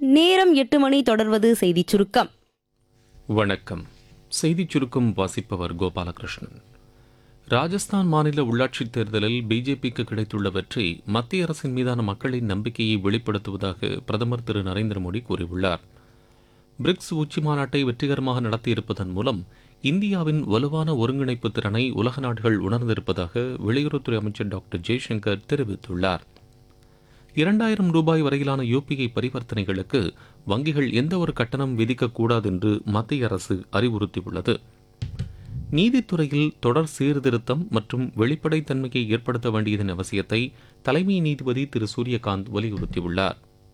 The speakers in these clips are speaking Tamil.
நேரம் எட்டு மணி தொடர்வது செய்திச் சுருக்கம் வணக்கம் செய்திச் சுருக்கம் வாசிப்பவர் கோபாலகிருஷ்ணன் ராஜஸ்தான் மாநில உள்ளாட்சித் தேர்தலில் பிஜேபிக்கு கிடைத்துள்ள வெற்றி மத்திய அரசின் மீதான மக்களின் நம்பிக்கையை வெளிப்படுத்துவதாக பிரதமர் திரு நரேந்திர மோடி கூறியுள்ளார் பிரிக்ஸ் உச்சி மாநாட்டை வெற்றிகரமாக நடத்தியிருப்பதன் மூலம் இந்தியாவின் வலுவான ஒருங்கிணைப்பு திறனை உலக நாடுகள் உணர்ந்திருப்பதாக வெளியுறவுத்துறை அமைச்சர் டாக்டர் ஜெய்சங்கர் தெரிவித்துள்ளார் இரண்டாயிரம் ரூபாய் வரையிலான யூபிஐ பரிவர்த்தனைகளுக்கு வங்கிகள் எந்த ஒரு கட்டணம் விதிக்கக்கூடாது என்று மத்திய அரசு அறிவுறுத்தியுள்ளது நீதித்துறையில் தொடர் சீர்திருத்தம் மற்றும் வெளிப்படைத்தன்மையை ஏற்படுத்த வேண்டியதன் அவசியத்தை தலைமை நீதிபதி திரு சூரியகாந்த் வலியுறுத்தியுள்ளார்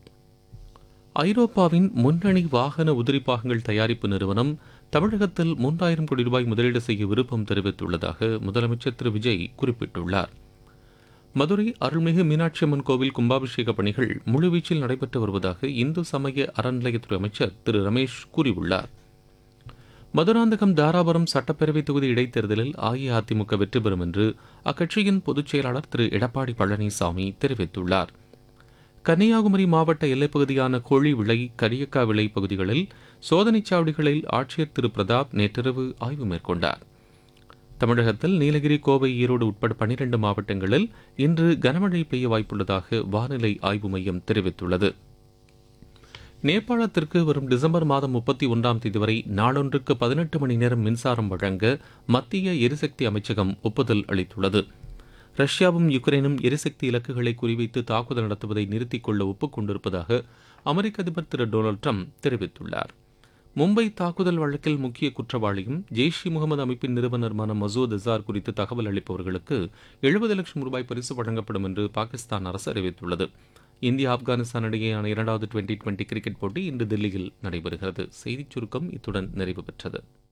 ஐரோப்பாவின் முன்னணி வாகன உதிரிப்பாகங்கள் தயாரிப்பு நிறுவனம் தமிழகத்தில் மூன்றாயிரம் கோடி ரூபாய் முதலீடு செய்ய விருப்பம் தெரிவித்துள்ளதாக முதலமைச்சர் திரு விஜய் குறிப்பிட்டுள்ளார் மதுரை அருள்மிகு மீனாட்சி அம்மன் கோவில் கும்பாபிஷேக பணிகள் முழுவீச்சில் நடைபெற்று வருவதாக இந்து சமய அறநிலையத்துறை அமைச்சர் திரு ரமேஷ் கூறியுள்ளார் மதுராந்தகம் தாராபுரம் சட்டப்பேரவை தொகுதி இடைத்தேர்தலில் அஇஅதிமுக வெற்றி பெறும் என்று அக்கட்சியின் பொதுச் செயலாளர் திரு எடப்பாடி பழனிசாமி தெரிவித்துள்ளார் கன்னியாகுமரி மாவட்ட எல்லைப்பகுதியான கோழி விளை கரியக்கா விளை பகுதிகளில் சோதனைச் சாவடிகளில் ஆட்சியர் திரு பிரதாப் நேற்றிரவு ஆய்வு மேற்கொண்டார் தமிழகத்தில் நீலகிரி கோவை ஈரோடு உட்பட பனிரெண்டு மாவட்டங்களில் இன்று கனமழை பெய்ய வாய்ப்புள்ளதாக வானிலை ஆய்வு மையம் தெரிவித்துள்ளது நேபாளத்திற்கு வரும் டிசம்பர் மாதம் முப்பத்தி ஒன்றாம் தேதி வரை நாளொன்றுக்கு பதினெட்டு மணி நேரம் மின்சாரம் வழங்க மத்திய எரிசக்தி அமைச்சகம் ஒப்புதல் அளித்துள்ளது ரஷ்யாவும் யுக்ரைனும் எரிசக்தி இலக்குகளை குறிவைத்து தாக்குதல் நடத்துவதை நிறுத்திக் கொள்ள ஒப்புக்கொண்டிருப்பதாக அமெரிக்க அதிபர் திரு டொனால்டு ட்ரம்ப் தெரிவித்துள்ளார் மும்பை தாக்குதல் வழக்கில் முக்கிய குற்றவாளியும் ஜெய்ஷ் இ முகமது அமைப்பின் நிறுவனருமான மசூத் அசார் குறித்து தகவல் அளிப்பவர்களுக்கு எழுபது லட்சம் ரூபாய் பரிசு வழங்கப்படும் என்று பாகிஸ்தான் அரசு அறிவித்துள்ளது இந்தியா ஆப்கானிஸ்தான் இடையேயான இரண்டாவது டுவெண்டி டுவெண்டி கிரிக்கெட் போட்டி இன்று தில்லியில் நடைபெறுகிறது செய்திச் சுருக்கம் இத்துடன் நிறைவு பெற்றது